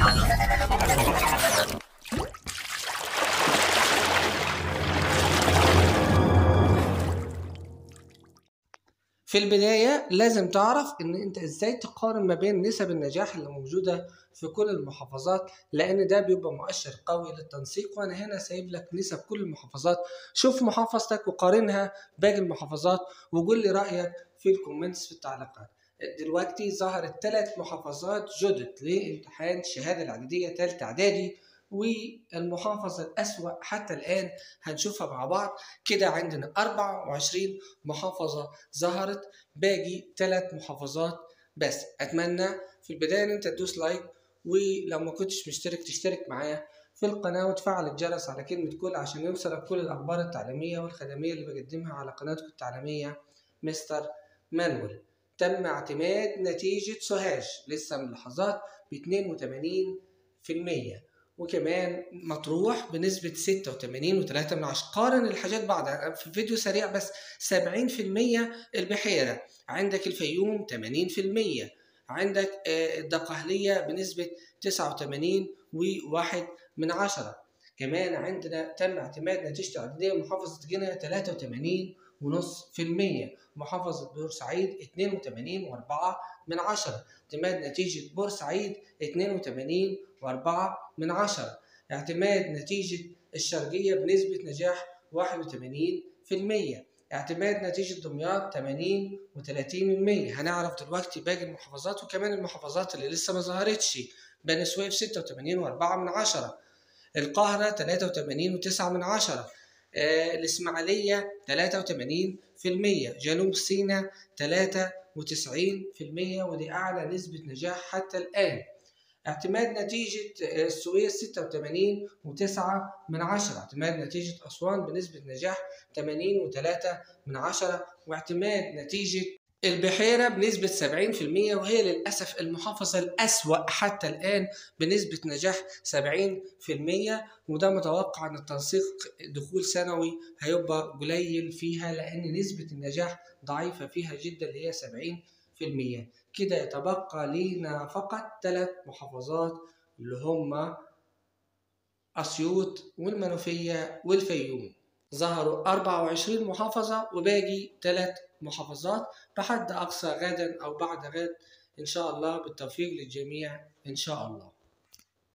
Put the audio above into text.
في البداية لازم تعرف إن أنت إزاي تقارن ما بين نسب النجاح اللي موجودة في كل المحافظات لأن ده بيبقى مؤشر قوي للتنسيق وأنا هنا سايب لك نسب كل المحافظات شوف محافظتك وقارنها باقي المحافظات وقول لي رأيك في الكومنتس في التعليقات دلوقتي ظهرت ثلاث محافظات جدد لامتحان الشهادة الإعدادية تالتة إعدادي والمحافظة الأسوأ حتى الآن هنشوفها مع بعض كده عندنا 24 محافظة ظهرت باقي ثلاث محافظات بس أتمنى في البداية إن أنت تدوس لايك ولو ما كنتش مشترك تشترك معايا في القناة وتفعل الجرس على كلمة كل عشان يوصلك كل الأخبار التعليمية والخدمية اللي بقدمها على قناتكم التعليمية مستر مانويل تم اعتماد نتيجة سوهاج لسه من لحظات ب 82% وكمان مطروح بنسبة 86 و3 من عشرة قارن الحاجات بعضها في فيديو سريع بس 70% البحيرة عندك الفيوم 80% عندك الدقهلية بنسبة 89 و1 من عشرة كمان عندنا تم اعتماد نتيجة الإعدادية محافظة جنة 83 ونص في المية محافظة بورسعيد 82 وأربعة من عشرة اعتماد نتيجة بورسعيد 82 وأربعة من عشرة اعتماد نتيجة الشرقية بنسبة نجاح 81 في المية اعتماد نتيجة دمياط 80 و30 من مية هنعرف دلوقتي باقي المحافظات وكمان المحافظات اللي لسه ما ظهرتش بني سويف 86 وأربعة من عشرة القاهرة 83 و9 من عشرة آه الإسماعيلية 83 في المية جنوب سيناء 93 في المية ودي أعلى نسبة نجاح حتى الآن اعتماد نتيجة السويس 86 و9 من عشرة اعتماد نتيجة أسوان بنسبة نجاح 80 و3 من عشرة واعتماد نتيجة البحيرة بنسبة 70% وهي للأسف المحافظة الأسوأ حتى الآن بنسبة نجاح 70% وده متوقع أن التنسيق دخول سنوي هيبقى قليل فيها لأن نسبة النجاح ضعيفة فيها جدا اللي هي 70% كده يتبقى لينا فقط ثلاث محافظات اللي هما أسيوط والمنوفية والفيوم ظهروا 24 محافظة وباقي ثلاث محافظات بحد أقصى غدا أو بعد غد إن شاء الله بالتوفيق للجميع إن شاء الله